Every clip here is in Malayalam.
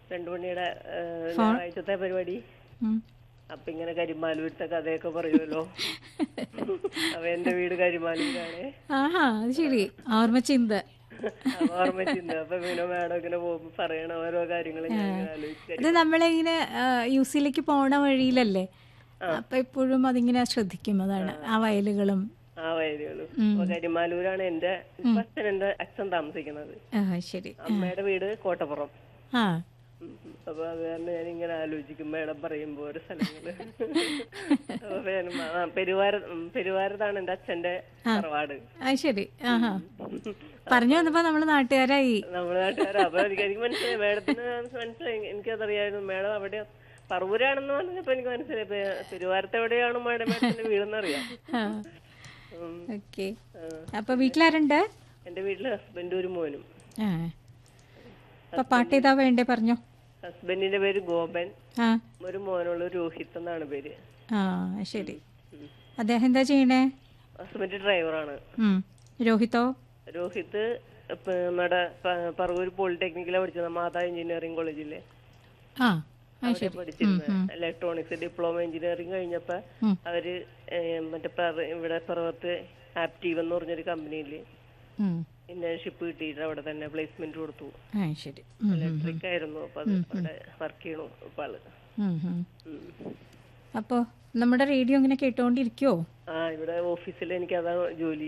രണ്ടു മണിയുടെ ഏഹ്, ഞായറാഴ്ചത്തെ പരിപാടി ഉം. അപ്പൊ ഇങ്ങനെ കരിമാലൂരത്തെ കഥയൊക്കെ പറയുമല്ലോ അപ്പൊ എന്റെ വീട് കരിമാലൂരാണ് ആഹാ അത് ശരി ഓർമ്മച്ചിന്ത അപ്പൊ ഓർമ്മിച്ചിരുന്നു അപ്പൊ പിന്നെ മാഡം ഇങ്ങനെ പോകുമ്പോ പറയണ ഓരോ കാര്യങ്ങൾ ഞാൻ ഇങ്ങനെ ആലോചിച്ചു ഇത് നമ്മളിങ്ങനെ യു സിയിലേക്ക് പോണ വഴിയിലല്ലേ അപ്പൊ എപ്പോഴും അതിങ്ങനെ ശ്രദ്ധിക്കും അതാണ് ആ വയലുകളും ആ വയലുകളും അപ്പൊ കരിമാലൂരാണ് എന്റെ ഇപ്പൊ അച്ഛൻ എന്റെ അച്ഛൻ താമസിക്കുന്നത് ആ ശരി അമ്മയുടെ വീട് കോട്ടപ്പുറം ആ ഉം. അപ്പൊ അത് കാരണം ഞാൻ ഇങ്ങനെ ആലോചിക്കും മേഡം പറയുമ്പോ ഓരോ സ്ഥലങ്ങള് അപ്പൊ പിന്നെ ആ, പെരുവാര ഉം, പെരുവാരത്താണ് എന്റെ അച്ഛന്റെ തറവാട് ആ ശരി ആഹാ പറഞ്ഞു വന്നപ്പോ നമ്മള് നാട്ടുകാരായി നമ്മുടെ നാട്ടുകാരാ അപ്പൊ എനിക്ക് എനിക്ക് മനസ്സിലായി മേഡത്തിന് മനസ്സിലായി എനിക്കതറിയായിരുന്നു മേഡം അവിടെ പറവൂരാണെന്ന് പറഞ്ഞപ്പോ എനിക്ക് മനസ്സിലായി പെ- പെരുവാരത്ത് എവിടെയാണ് മേഡം മേഡത്തിന്റെ വീടെന്ന് അറിയാം ആ ഉം. ഓക്കെ അപ്പൊ വീട്ടിലാരുണ്ട് എന്റെ വീട്ടില് ഹസ്ബൻഡും ഒരു മോനും ആ അപ്പൊ പാട്ട് ഏതാ വേണ്ടേ പറഞ്ഞോ ഹസ്ബൻഡിന്റെ പേര് ഗോപൻ ആ ഒരു മോനുള്ള രോഹിത് എന്നാണ് പേര് ആ ശരി അദ്ദേഹം എന്താ ചെയ്യണേ ഹസ്ബൻഡ് ഡ്രൈവറാണ് ഉം. രോഹിത്തോ രോഹിത് ഇപ്പൊ നമ്മുടെ പ- പറവൂർ പോളിടെക്നിക്കിലാണ് പഠിച്ചത് മാതാ എഞ്ചിനീയറിംഗ് കോളേജില് ആ ആ അവിടെ ശരി പഠിച്ചിരുന്നത് ഇലക്ട്രോണിക്സ് ഡിപ്ലോമ എഞ്ചിനീയറിംഗ് കഴിഞ്ഞപ്പോ ഉം. അവര് ഏഹ്, മറ്റേ പറ- ഇവിടെ പിറവത്ത് ആപ്റ്റീവ് എന്ന് പറഞ്ഞൊരു കമ്പനിയിൽ ഉം. ഇന്റേൺഷിപ്പ് കിട്ടിയിട്ട് അവിടെ തന്നെ പ്ലേസ്മെന്റ് കൊടുത്തു ആ ശരി ഉം. ഇലക്ട്രിക് ആയിരുന്നു അപ്പൊ അത് അവിടെ വർക്ക് ചെയ്യണു ഇപ്പൊ ആള് ഉം, ഉം. ഉം. അപ്പോ നമ്മുടെ റേഡിയോ ഇങ്ങനെ കേട്ടോണ്ടിരിക്കോ ആ ഇവിടെ ഓഫീസിൽ എനിക്ക് അതാണ് ജോലി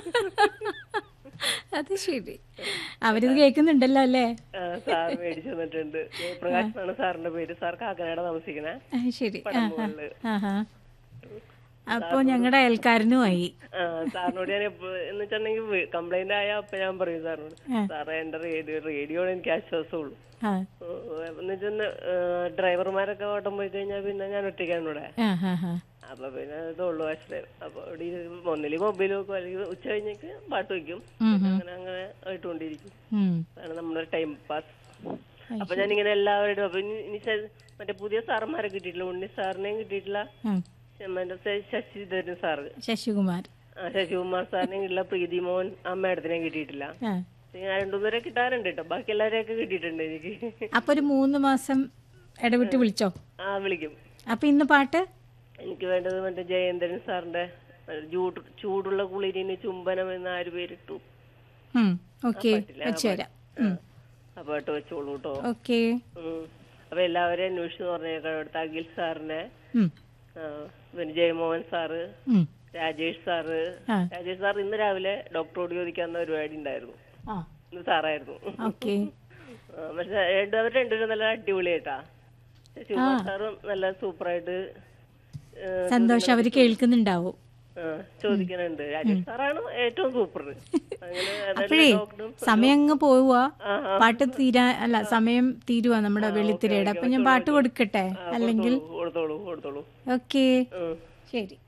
അത് ശരി അവരിത് കേൾക്കുന്നുണ്ടല്ലോ അല്ലേ ആ, സാർ മേടിച്ചു തന്നിട്ടുണ്ട് ജയപ്രകാശ് എന്നാണ് സാറിന്റെ പേര് സാർ കാക്കനാട് താമസിക്കണേ ആ ശരി ആ പടമുകളില് ആഹാ അപ്പോ ഞങ്ങളുടെ അയൽക്കാരനുമായി ആ, സാറിനോട് ഞാൻ എപ്പോ- എന്ന് വെച്ചിട്ടുണ്ടെങ്കിൽ കംപ്ലൈന്റ് ആയ അപ്പൊ ഞാൻ പറയും സാറിനോട് സാറേ എന്റെ റേഡിയോ റേഡിയോ എനിക്ക് ആശ്വാസമുള്ളൂ ആ എന്ന് വെച്ചാൽ ഡ്രൈവർമാരൊക്കെ ഓട്ടം പോയി കഴിഞ്ഞാൽ പിന്നെ ഞാൻ ഒറ്റയ്ക്കാണ് ഇവിടെ ആ ഹാ ഹാ അപ്പൊ പിന്നെ ഇതുള്ളൂ ആശ്രയം അപ്പൊ ഇവിടെ ഇരുന്ന് ഒന്നില് മൊബൈൽ വെക്കും അല്ലെങ്കിൽ ഉച്ച കഴിഞ്ഞേക്ക് പാട്ട് വെക്കും അങ്ങനെ അങ്ങനെ ആയിട്ടുകൊണ്ടിരിക്കും ഉം. അതാണ് നമ്മുടെ ടൈം പാസ് അപ്പൊ ഞാൻ ഇങ്ങനെ എല്ലാവരുടെയും അപ്പൊ ഇനി ഇനി ശ- മറ്റേ പുതിയ സാറന്മാരെ കിട്ടിയിട്ടില്ല ഉണ്ണി സാറിനെയും കിട്ടിയിട്ടില്ല ഉം. മറ്റേ ശ- ശശിധരൻ സാറ് ശശികുമാർ ആ, ശശികുമാർ സാറിനെയും കിട്ടില്ല പ്രീതി മോഹൻ ആ മാഡത്തിനെയും കിട്ടിയിട്ടില്ല ആ ഞാൻ രണ്ടുപേരെ കിട്ടാറുണ്ട് കേട്ടോ ബാക്കി എല്ലാവരെയൊക്കെ കിട്ടിയിട്ടുണ്ട് എനിക്ക് അപ്പൊ ഒരു മൂന്ന് മാസം ഇടവിട്ട് വിളിച്ചോ ആ വിളിക്കും അപ്പൊ ഇന്ന് പാട്ട് എനിക്ക് വേണ്ടത് മറ്റേ ജയേന്ദ്രൻ സാറിന്റെ ചൂട് ചൂടുള്ള കുളിരിന് ചുംബനം എന്ന് ആര് പേരിട്ടു ഓക്കെ വെച്ചുതരാം ഉം. ആ പാട്ട് വെച്ചോളൂ കേട്ടോ ഓക്കെ ഉം. അപ്പൊ എല്ലാവരെയും അന്വേഷിച്ച് പറഞ്ഞേക്കാം ഇവിടുത്തെ അഖിൽ സാറിനെ ഉം. ആ, പിന്നെ ജയമോഹൻ സാറ് ഉം. രാജേഷ് സാറ് ആ. രാജേഷ് സാർ ഇന്ന് രാവിലെ ഡോക്ടറോട് ചോദിക്കാവുന്ന പരിപാടി ഉണ്ടായിരുന്നു ആ ഇന്ന് സാറായിരുന്നു ഓക്കെ ആ, പക്ഷെ രണ്ട് അവർ രണ്ടുപേരും നല്ല അടിപൊളിയായിട്ടാ ശിവകുമാർ സാറും നല്ല സൂപ്പറായിട്ട് ഏ, സന്തോഷം അവര് കേൾക്കുന്നുണ്ടാവും ആ, ചോദിക്കുന്നുണ്ട് രാജേഷ് സാറാണ് ഏറ്റവും സൂപ്പർ അങ്ങനെ അപ്പോഴേ ഡോക്ടറും സമയം അങ്ങ് പോവുക ആ, പാട്ട് തീരാ അല്ല സമയം തീരുവാ നമ്മുടെ വെള്ളിത്തിരയുടെ അപ്പൊ ഞാൻ പാട്ട് കൊടുക്കട്ടെ അല്ലെങ്കിൽ കൊടുത്തോളൂ കൊടുത്തോളൂ ഓക്കെ ഉം. ശരി